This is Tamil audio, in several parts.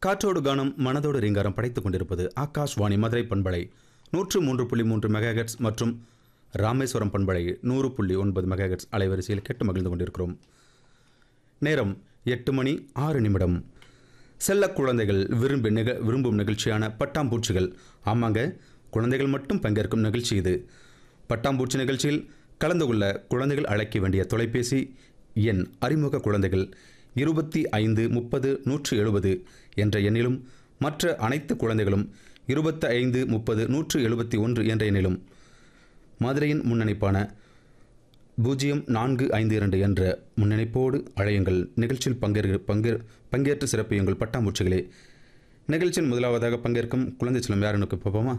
காற்றோடு கானம் மனதோடு ரீங்காரம் படைத்துக் கொண்டிருப்பது ஆகாஷ்வாணி மதுரை பண்பலை நூற்று மூன்று புள்ளி மூன்று மெகாஹெட்ஸ் மற்றும் ராமேஸ்வரம் பண்பலை நூறு புள்ளி ஒன்பது மெகாஹெட்ஸ் அலைவரிசையில் கேட்டு மகிழ்ந்து கொண்டிருக்கிறோம் நேரம் எட்டு மணி ஆறு நிமிடம் செல்ல குழந்தைகள் விரும்பி நிக விரும்பும் நிகழ்ச்சியான பட்டாம்பூச்சிகள் ஆமாங்க குழந்தைகள் மட்டும் பங்கேற்கும் நிகழ்ச்சி இது பட்டாம்பூச்சி நிகழ்ச்சியில் கலந்து கொள்ள குழந்தைகள் அழைக்க வேண்டிய தொலைபேசி எண் அறிமுக குழந்தைகள் இருபத்தி ஐந்து முப்பது நூற்று எழுபது என்ற எண்ணிலும் மற்ற அனைத்து குழந்தைகளும் இருபத்தி ஐந்து முப்பது நூற்று எழுபத்தி ஒன்று என்ற எண்ணிலும் மதுரையின் முன்னணிப்பான பூஜ்ஜியம் நான்கு ஐந்து இரண்டு என்ற முன்னணிப்போடு அழையுங்கள் நிகழ்ச்சியில் பங்கேற்க பங்கே பங்கேற்று சிறப்பியுங்கள் பட்டாம்பூச்சிகளே நிகழ்ச்சியில் முதலாவதாக பங்கேற்கும் குழந்தை செல்லம் யாருன்னு பார்ப்போமா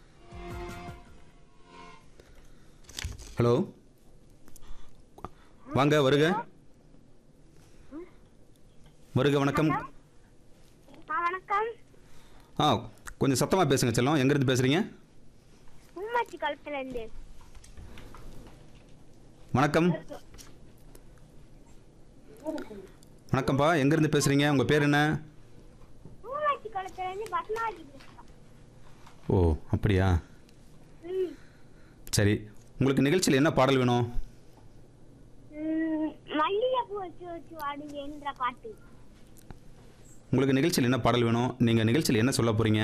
ஹலோ வாங்க வருக வருக வணக்கம் ஆ வணக்கம் ஆ கொஞ்சம் சத்தமாக பேசுங்க செல்லம் எங்கேருந்து பேசுகிறீங்க ஊமாச்சி களத்துல இருந்து வணக்கம் வணக்கம்ப்பா எங்கேருந்து பேசுகிறீங்க உங்கள் பேர் என்ன ஊமாச்சி களத்துல இருந்து பத்மாவதி பேசுறேன். ஓ அப்படியா ம். சரி உங்களுக்கு நிகழ்ச்சியில் என்ன பாடல் வேணும் ம், மல்லிகைப்பூ வச்சு வச்சு வாடுவேன்ற பாட்டு உங்களுக்கு நிகழ்ச்சியில் என்ன பாடல் வேணும் நீங்கள் நிகழ்ச்சியில் என்ன சொல்ல போகிறீங்க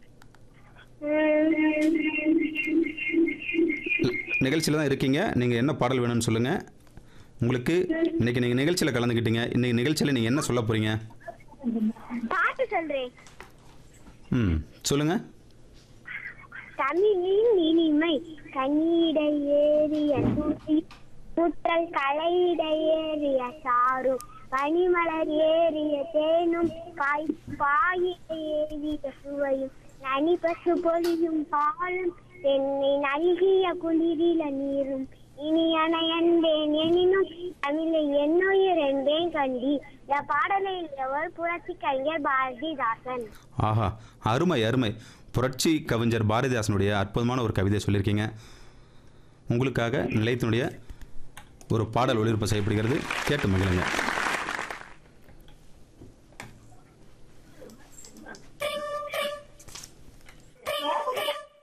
நிகழ்ச்சியில் தான் இருக்கீங்க நீங்கள் என்ன பாடல் வேணும்னு சொல்லுங்கள் உங்களுக்கு இன்னைக்கு நீங்கள் நிகழ்ச்சியில் கலந்துக்கிட்டீங்க இன்னைக்கு நிகழ்ச்சியில் நீங்கள் என்ன சொல்ல போகிறீங்க பாட்டு சொல்றேன் ம் சொல்லுங்கள் தமிழின் இனிமை கண்ணீட ஏறிய தூசி முற்றல் கலையிட ஏறிய சாரும் பனிமலர் ஏறிய தேனும் காய் பாயிட ஏறிய சுவையும் நனி பசு பொழியும் பாலும் என்னை நல்கிய குளிரில நீரும் இனி என்பேன் எனினும் தமிழை என்னுயிர் என்பேன் கண்டி இந்த பாடலை எழுதியவர் புரட்சி கவிஞர் பாரதிதாசன் ஆஹா அருமை அருமை புரட்சி கவிஞர் பாரதிதாசனுடைய அற்புதமான ஒரு கவிதை சொல்லியிருக்கீங்க உங்களுக்காக நிலையத்தினுடைய ஒரு பாடல் ஒளிபரப்பு செய்யப்படுகிறது கேட்டு மகிழுங்க